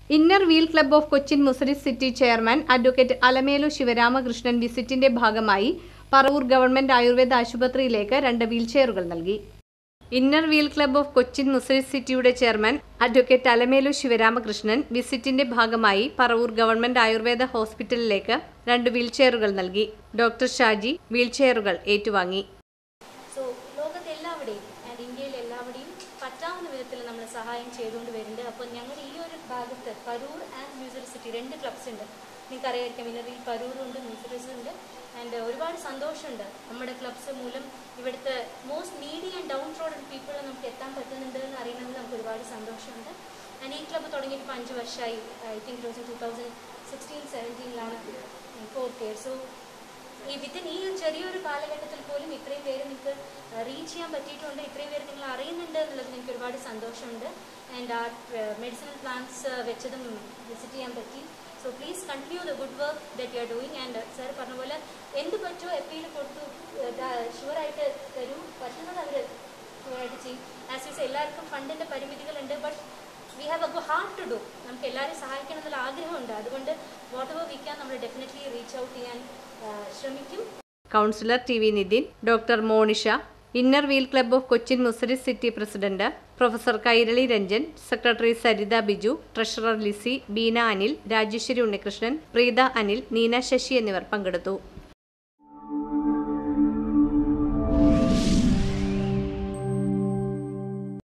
inner wheel club of Cochin Muziris city chairman advocate Alamelu Sivaramakrishnan വിസിറ്റിന്റെ ഭാഗമായി Paravur government Ayurveda ആശുപത്രിയിലേക്ക് രണ്ട് വീൽചെയറുകൾ നൽകി inner wheel club of Cochin Muziris സിറ്റിയുടെ ചെയർമാൻ അഡ്വക്കേറ്റ് അലമേലു ശിവരാമകൃഷ്ണൻ വിസിറ്റിന്റെ ഭാഗമായി പറവൂർ ഗവൺമെന്റ് ആയുർവേദ ഹോസ്പിറ്റലിലേക്ക് രണ്ട് വീൽചെയറുകൾ നൽകി ഡോക്ടർ ഷാജി വീൽചെയറുകൾ ഏറ്റുവാങ്ങി സോ ലോകത്ത് എല്ലാവിടെയും ആൻഡ് ഇന്ത്യയിൽ എല്ലാവിടെയും പറ്റാവുന്ന വിധത്തിൽ നമ്മൾ സഹായം ചെയ്തുകൊണ്ട് വരുന്നുണ്ട് അപ്പോൾ ഞങ്ങളുടെ ഈ ഒരു ഭാഗത്ത് പരൂർ ആൻഡ് മ്യൂസിക് സിറ്റി രണ്ട് ക്ലബ്സ് ഉണ്ട് നിങ്ങൾക്ക് അറിയായിരിക്കും ഇന്നറിൽ പരൂറുണ്ട് മ്യൂസിക്കൽസ് ഉണ്ട് ആൻഡ് ഒരുപാട് സന്തോഷമുണ്ട് നമ്മുടെ ക്ലബ്സ് മൂലം ഇവിടുത്തെ most needy and down road people നമുക്ക് എത്താൻ പറ്റുന്നുണ്ട് എന്ന് അറിയുന്നതിൽ നമുക്ക് ഒരുപാട് സന്തോഷമുണ്ട് ആൻഡ് ഈ ക്ലബ്ബ് തുടങ്ങിയിട്ട് ഇപ്പോൾ അഞ്ച് വർഷമായി I think two thousand sixteen സെവൻറ്റീനിലാണ് ഫോർത്ത് ഇയർ സോ ഈ വിത്തിൻ ഈ ഒരു ചെറിയൊരു കാലഘട്ടത്തിൽ പോലും ഇത്രയും പേര് നിങ്ങൾക്ക് റീച്ച് ചെയ്യാൻ പറ്റിയിട്ടുണ്ട് ഇത്രയും പേര് നിങ്ങൾ അറിയുന്നുണ്ട് എന്നുള്ളതിൽ എനിക്ക് ഒരുപാട് സന്തോഷമുണ്ട് ആൻഡ് ആ മെഡിസിനൽ പ്ലാന്റ്സ് വെച്ചതും വിസിറ്റ് ചെയ്യാൻ പറ്റി so please continue the good work that you are doing and sir പറഞ്ഞ പോലെ എന്ത് പറ്റുമോ എപ്പീൽ കൊടുത്തു ഷുവറായിട്ട് തരൂ പറ്റുന്നത് അവർ ഷുവറായിട്ട് ചെയ്യും ആസ് യൂസ് എല്ലാവർക്കും ഫണ്ടിൻ്റെ പരിമിതികളുണ്ട് but we have a heart to do നമുക്ക് എല്ലാവരെയും സഹായിക്കണം എന്നുള്ള ആഗ്രഹമുണ്ട് അതുകൊണ്ട് വാട്ട് എവർ വി ക്യാൻ നമ്മൾ ഡെഫിനറ്റ്ലി റീച്ച് ഔട്ട് ചെയ്യാൻ ആ, ശ്രമിക്കും councillor T V Nithin doctor Monisha inner wheel club of Cochin Muziris city president professor Kairali Ranjan secretary Saritha Biju treasurer Lissy Beena Anil Rajeshwari Unnikrishnan Preetha Anil Neena Sasi എന്നിവർ പങ്കെടുത്തു